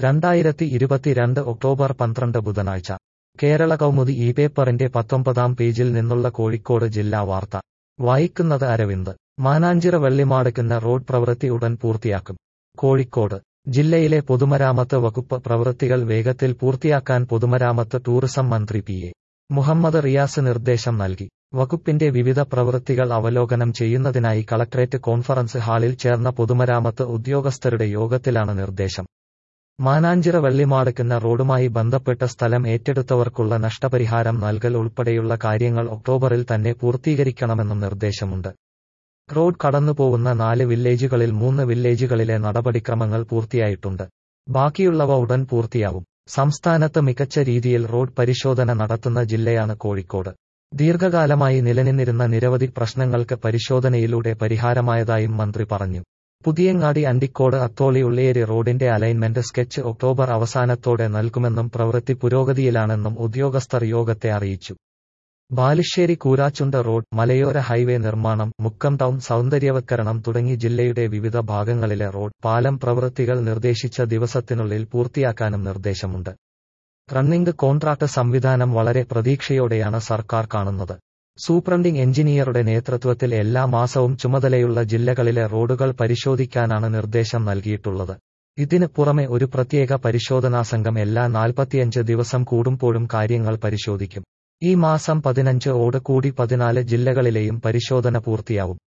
രണ്ടായിരത്തി ഇരുപത്തിരണ്ട് ഒക്ടോബർ പന്ത്രണ്ട് ബുധനാഴ്ച കേരള കൗമുദി ഈ പേപ്പറിന്റെ പത്തൊമ്പതാം പേജിൽ നിന്നുള്ള കോഴിക്കോട് ജില്ലാ വാർത്ത വായിക്കുന്നത് അരവിന്ദ് മാനാഞ്ചിറ വെള്ളിമാടുക്കുന്ന റോഡ് പ്രവൃത്തി ഉടൻ പൂർത്തിയാക്കും കോഴിക്കോട് ജില്ലയിലെ പൊതുമരാമത്ത് വകുപ്പ് പ്രവൃത്തികൾ വേഗത്തിൽ പൂർത്തിയാക്കാൻ പൊതുമരാമത്ത് ടൂറിസം മന്ത്രി പി എ മുഹമ്മദ് റിയാസ് നിർദ്ദേശം നൽകി വകുപ്പിന്റെ വിവിധ പ്രവൃത്തികൾ അവലോകനം ചെയ്യുന്നതിനായി കളക്ടറേറ്റ് കോൺഫറൻസ് ഹാളിൽ ചേർന്ന പൊതുമരാമത്ത് ഉദ്യോഗസ്ഥരുടെ യോഗത്തിലാണ് നിർദ്ദേശം മാനാഞ്ചിറ വെള്ളിമാടുക്കുന്ന റോഡുമായി ബന്ധപ്പെട്ട സ്ഥലം ഏറ്റെടുത്തവർക്കുള്ള നഷ്ടപരിഹാരം നൽകൽ ഉൾപ്പെടെയുള്ള കാര്യങ്ങൾ ഒക്ടോബറിൽ തന്നെ പൂർത്തീകരിക്കണമെന്നും നിർദ്ദേശമുണ്ട് റോഡ് കടന്നുപോകുന്ന നാല് വില്ലേജുകളിൽ മൂന്ന് വില്ലേജുകളിലെ നടപടിക്രമങ്ങൾ പൂർത്തിയായിട്ടുണ്ട് ബാക്കിയുള്ളവ ഉടൻ പൂർത്തിയാവും സംസ്ഥാനത്ത് മികച്ച രീതിയിൽ റോഡ് പരിശോധന നടത്തുന്ന ജില്ലയാണ് കോഴിക്കോട് ദീർഘകാലമായി നിലനിന്നിരുന്ന നിരവധി പ്രശ്നങ്ങൾക്ക് പരിശോധനയിലൂടെ പരിഹാരമായതായും മന്ത്രി പറഞ്ഞു പുതിയങ്ങാടി അണ്ടിക്കോട് അത്തോളി ഉള്ളേരി റോഡിന്റെ അലൈൻമെന്റ് സ്കെച്ച് ഒക്ടോബർ അവസാനത്തോടെ നൽകുമെന്നും പ്രവൃത്തി പുരോഗതിയിലാണെന്നും ഉദ്യോഗസ്ഥർ യോഗത്തെ അറിയിച്ചു ബാലുശ്ശേരി കൂരാച്ചുണ്ട് റോഡ് മലയോര ഹൈവേ നിർമ്മാണം മുക്കം ടൗൺ സൗന്ദര്യവത്കരണം തുടങ്ങി ജില്ലയുടെ വിവിധ ഭാഗങ്ങളിലെ റോഡ് പാലം പ്രവൃത്തികൾ നിർദ്ദേശിച്ച ദിവസത്തിനുള്ളിൽ പൂർത്തിയാക്കാനും നിർദ്ദേശമുണ്ട് റണ്ണിംഗ് കോൺട്രാക്ട് സംവിധാനം വളരെ പ്രതീക്ഷയോടെയാണ് സർക്കാർ കാണുന്നത് സൂപ്രണ്ടിംഗ് എഞ്ചിനീയറുടെ നേതൃത്വത്തിൽ എല്ലാ മാസവും ചുമതലയുള്ള ജില്ലകളിലെ റോഡുകൾ പരിശോധിക്കാനാണ് നിർദ്ദേശം നൽകിയിട്ടുള്ളത് ഇതിന് പുറമെ ഒരു പ്രത്യേക പരിശോധനാ സംഘം എല്ലാ നാൽപ്പത്തിയഞ്ച് ദിവസം കൂടുമ്പോഴും കാര്യങ്ങൾ പരിശോധിക്കും ഈ മാസം പതിനഞ്ച് ഓട് കൂടി പതിനാല് ജില്ലകളിലെയും പരിശോധന പൂർത്തിയാവും